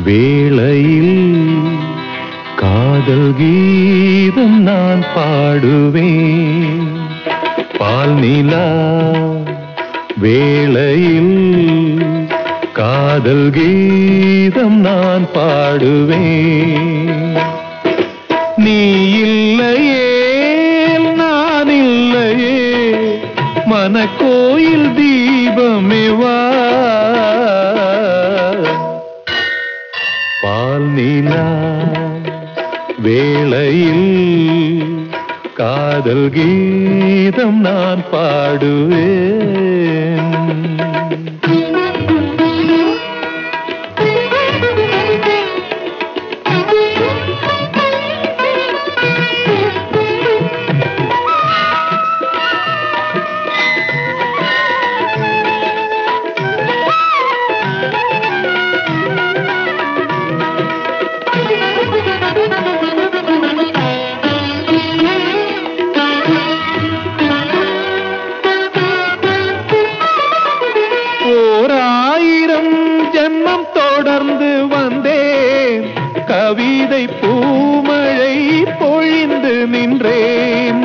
வேளையில் காதல் கீதம் நான் பாடுவேன் பால் நிலா வேளையில் காதல் கீதம் நான் பாடுவேன் நீ இல்லையே நான் இல்லையே மனக்கோயில் தீபமே வா பால் நிலா வேளையில் காதல் கீதம் நான் பாடுவேன் ஓர் ஆயிரம் ஜென்மம் தொடர்ந்து வந்தேன் கவிதை பூமழை பொழிந்து நின்றேன்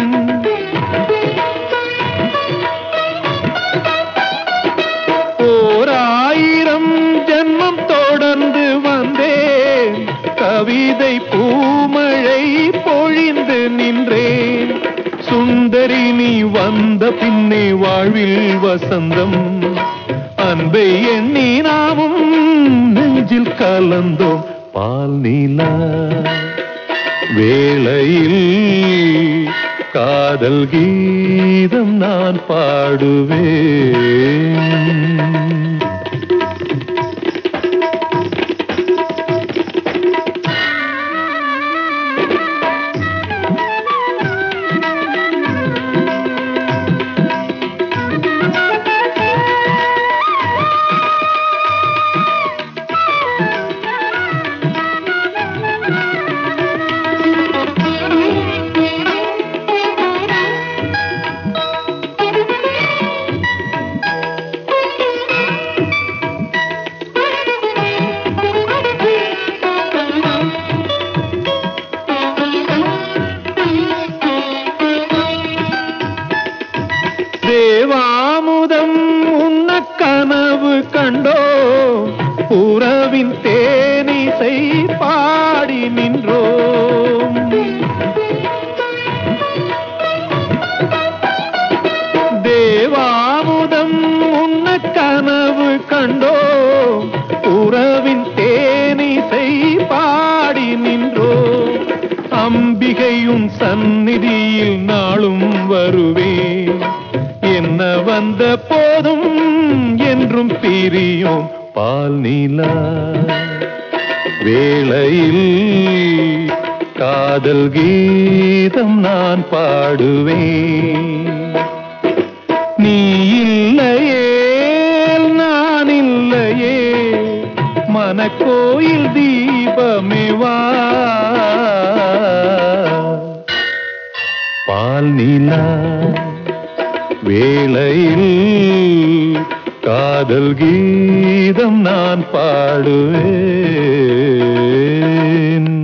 ஓர் ஆயிரம் ஜென்மம் தொடர்ந்து வந்தேன் கவிதை பூமழை பொழிந்து நின்றேன் சுந்தரி நீ வந்த பின்னே வாழ்வில் வசந்தம் அன்பை எண்ணி நாமும் நெஞ்சில் கலந்தோம் பால் நீலா வேளையில் காதல் கீதம் நான் பாடுவேன் தேவாமுதம் உன்ன கனவு கண்டோ உறவின் தேனிசை பாடி நின்றோம் தேவாமுதம் உன்ன கனவு கண்டோ உறவின் தேனிசை பாடி நின்றோம் அம்பிகையும் சந்நிதியில் நாளும் வருவேன் என்ன வந்த போதும் என்றும் பிரியோம் பால் நீலா வேளையில் காதல் கீதம் நான் பாடுவேன் நீ இல்லையே நான் இல்லையே மனக்கோயில் தீபமே வா பால் நிலா வேளையில் காதல் கீதம் நான் பாடுவேன்